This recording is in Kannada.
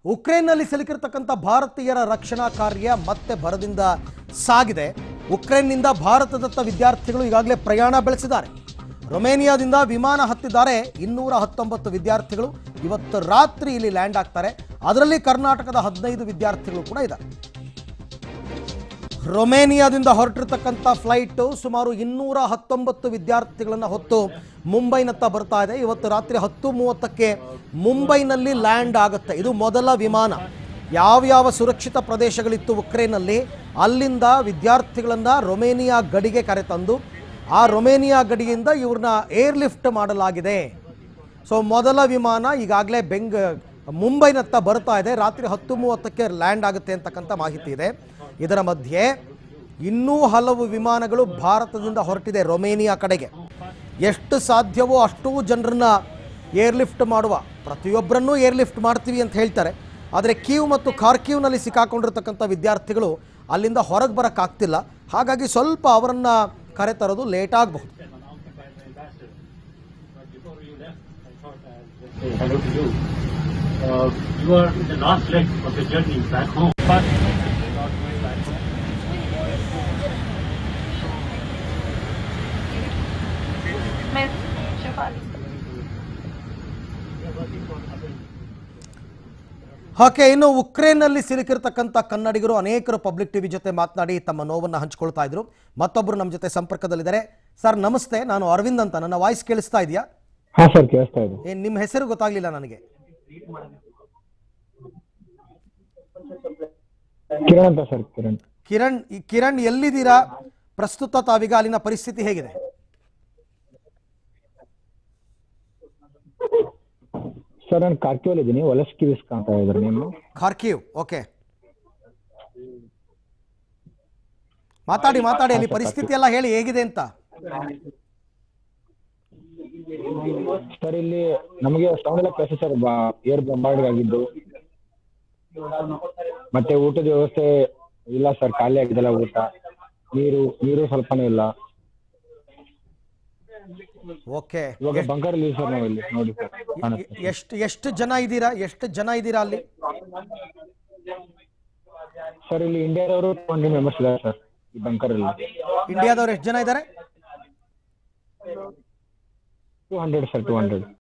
ಉಕ್ರೇನ್ನಲ್ಲಿ ಸಿಲುಕಿರ್ತಕ್ಕಂಥ ಭಾರತೀಯರ ರಕ್ಷಣಾ ಕಾರ್ಯ ಮತ್ತೆ ಭರದಿಂದ ಸಾಗಿದೆ ಉಕ್ರೇನ್ನಿಂದ ಭಾರತದತ್ತ ವಿದ್ಯಾರ್ಥಿಗಳು ಈಗಾಗಲೇ ಪ್ರಯಾಣ ಬೆಳೆಸಿದ್ದಾರೆ ರೊಮೇನಿಯಾದಿಂದ ವಿಮಾನ ಹತ್ತಿದ್ದಾರೆ ಇನ್ನೂರ ಹತ್ತೊಂಬತ್ತು ವಿದ್ಯಾರ್ಥಿಗಳು ಇವತ್ತು ರಾತ್ರಿ ಇಲ್ಲಿ ಲ್ಯಾಂಡ್ ಆಗ್ತಾರೆ ಅದರಲ್ಲಿ ಕರ್ನಾಟಕದ ಹದಿನೈದು ವಿದ್ಯಾರ್ಥಿಗಳು ಕೂಡ ಇದ್ದಾರೆ ರೊಮೇನಿಯಾದಿಂದ ಹೊರಟಿರ್ತಕ್ಕಂಥ ಫ್ಲೈಟು ಸುಮಾರು ಇನ್ನೂರ ಹತ್ತೊಂಬತ್ತು ವಿದ್ಯಾರ್ಥಿಗಳನ್ನು ಹೊತ್ತು ಮುಂಬೈನತ್ತ ಬರ್ತಾ ಇದೆ ಇವತ್ತು ರಾತ್ರಿ ಹತ್ತು ಮೂವತ್ತಕ್ಕೆ ಮುಂಬೈನಲ್ಲಿ ಲ್ಯಾಂಡ್ ಆಗುತ್ತೆ ಇದು ಮೊದಲ ವಿಮಾನ ಯಾವ್ಯಾವ ಸುರಕ್ಷಿತ ಪ್ರದೇಶಗಳಿತ್ತು ಉಕ್ರೇನಲ್ಲಿ ಅಲ್ಲಿಂದ ವಿದ್ಯಾರ್ಥಿಗಳನ್ನು ರೊಮೇನಿಯಾ ಗಡಿಗೆ ಕರೆತಂದು ಆ ರೊಮೇನಿಯಾ ಗಡಿಯಿಂದ ಇವ್ರನ್ನ ಏರ್ ಲಿಫ್ಟ್ ಮಾಡಲಾಗಿದೆ ಸೊ ಮೊದಲ ವಿಮಾನ ಈಗಾಗಲೇ ಬೆಂಗ್ ಮುಂಬೈನತ್ತ ಬರ್ತಾ ಇದೆ ರಾತ್ರಿ ಹತ್ತು ಮೂವತ್ತಕ್ಕೆ ಲ್ಯಾಂಡ್ ಆಗುತ್ತೆ ಅಂತಕ್ಕಂಥ ಮಾಹಿತಿ ಇದೆ ಇದರ ಮಧ್ಯೆ ಇನ್ನೂ ಹಲವು ವಿಮಾನಗಳು ಭಾರತದಿಂದ ಹೊರಟಿದೆ ರೊಮೇನಿಯಾ ಕಡೆಗೆ ಎಷ್ಟು ಸಾಧ್ಯವೋ ಅಷ್ಟೂ ಜನರನ್ನ ಏರ್ಲಿಫ್ಟ್ ಮಾಡುವ ಪ್ರತಿಯೊಬ್ಬರನ್ನೂ ಏರ್ಲಿಫ್ಟ್ ಮಾಡ್ತೀವಿ ಅಂತ ಹೇಳ್ತಾರೆ ಆದರೆ ಕೀವ್ ಮತ್ತು ಖಾರ್ಕಿವ್ನಲ್ಲಿ ಸಿಕ್ಕಾಕೊಂಡಿರ್ತಕ್ಕಂಥ ವಿದ್ಯಾರ್ಥಿಗಳು ಅಲ್ಲಿಂದ ಹೊರಗೆ ಬರೋಕ್ಕಾಗ್ತಿಲ್ಲ ಹಾಗಾಗಿ ಸ್ವಲ್ಪ ಅವರನ್ನು ಕರೆತರೋದು ಲೇಟ್ ಆಗಬಹುದು say hello to you. Uh, you are in the last leg of the journey back home. But you're not going back home. मैं शिफाली ಓಕೆ ಇನ್ನು ಉಕ್ರೇನ್ನಲ್ಲಿ ಸಿಲುಕಿರ್ತಕ್ಕಂಥ ಕನ್ನಡಿಗರು ಅನೇಕರು ಪಬ್ಲಿಕ್ ಟಿವಿ ಜೊತೆ ಮಾತನಾಡಿ ತಮ್ಮ ನೋವನ್ನು ಹಂಚ್ಕೊಳ್ತಾ ಇದ್ರು ಮತ್ತೊಬ್ಬರು ನಮ್ಮ ಜೊತೆ ಸಂಪರ್ಕದಲ್ಲಿದ್ದಾರೆ ಸರ್ ನಮಸ್ತೆ ನಾನು ಅರವಿಂದ್ ಅಂತ ನನ್ನ ವಾಯ್ಸ್ ಕೇಳಿಸ್ತಾ ಇದೆಯಾ ಹಾ ಸರ್ ಕೇಳಿಸ್ತಾ ಇದೆ ಏನು ನಿಮ್ಮ ಹೆಸರು ಗೊತ್ತಾಗ್ಲಿಲ್ಲ ನನಗೆ ಕಿರಣ್ ಅಂತ ಸರ್ ಕಿರಣ್ ಕಿರಣ್ ಈ ಕಿರಣ್ ಎಲ್ಲಿದ್ದೀರಾ ಪ್ರಸ್ತುತ ತಾವೀಗ ಅಲ್ಲಿನ ಪರಿಸ್ಥಿತಿ ಹೇಗಿದೆ ಸರ್ ನಾನು ಕಾರ್ಕಿವಲ್ ಇದ್ದೀನಿ ವಲಸ್ಕಿ ವಿಸ್ಕ ಅಂತ ಇದ್ದಾರೆ ನೀವು ಖಾರ್ಕಿವ್ ಓಕೆ ಮಾತಾಡಿ ಮಾತಾಡಿ ಅಲ್ಲಿ ಪರಿಸ್ಥಿತಿ ಎಲ್ಲ ಹೇಳಿ ಹೇಗಿದೆ ಅಂತ ಸರ್ ಇಲ್ಲಿ ನಮಗೆ ಸೌಂಡ್ ಎಲ್ಲ ಕೇಳಿಸ್ ಸರ್ ಏರ್ ಬಂಬಾರ್ಡ್ ಆಗಿದ್ದು ಮತ್ತೆ ಊಟದ ವ್ಯವಸ್ಥೆ ಇಲ್ಲ ಸರ್ ಖಾಲಿ ಆಗಿದೆಲ್ಲ ಊಟ ನೀರು ನೀರು ಸ್ವಲ್ಪನೂ ಇಲ್ಲ ಓಕೆ ಇವಾಗ ಬಂಕರ್ ಇಲ್ಲಿ ಸರ್ ನಾವು ಇಲ್ಲಿ ನೋಡಿ ಸರ್ ಕಾಣುತ್ತೆ ಎಷ್ಟು ಎಷ್ಟು ಜನ ಇದ್ದೀರಾ ಎಷ್ಟು ಜನ ಇದ್ದೀರಾ ಅಲ್ಲಿ ಸರ್ ಇಲ್ಲಿ ಇಂಡಿಯಾದವರು ಟ್ವೆಂಟಿ ಮೆಂಬರ್ಸ್ ಇದ್ದಾರೆ ಸರ್ ಈ ಬಂಕರ್ ಅಲ್ಲಿ ಇಂಡಿಯಾದವ್ರು ಎಷ್ಟು ಜನ ಇದ್ದಾರೆ two hundred sir two hundred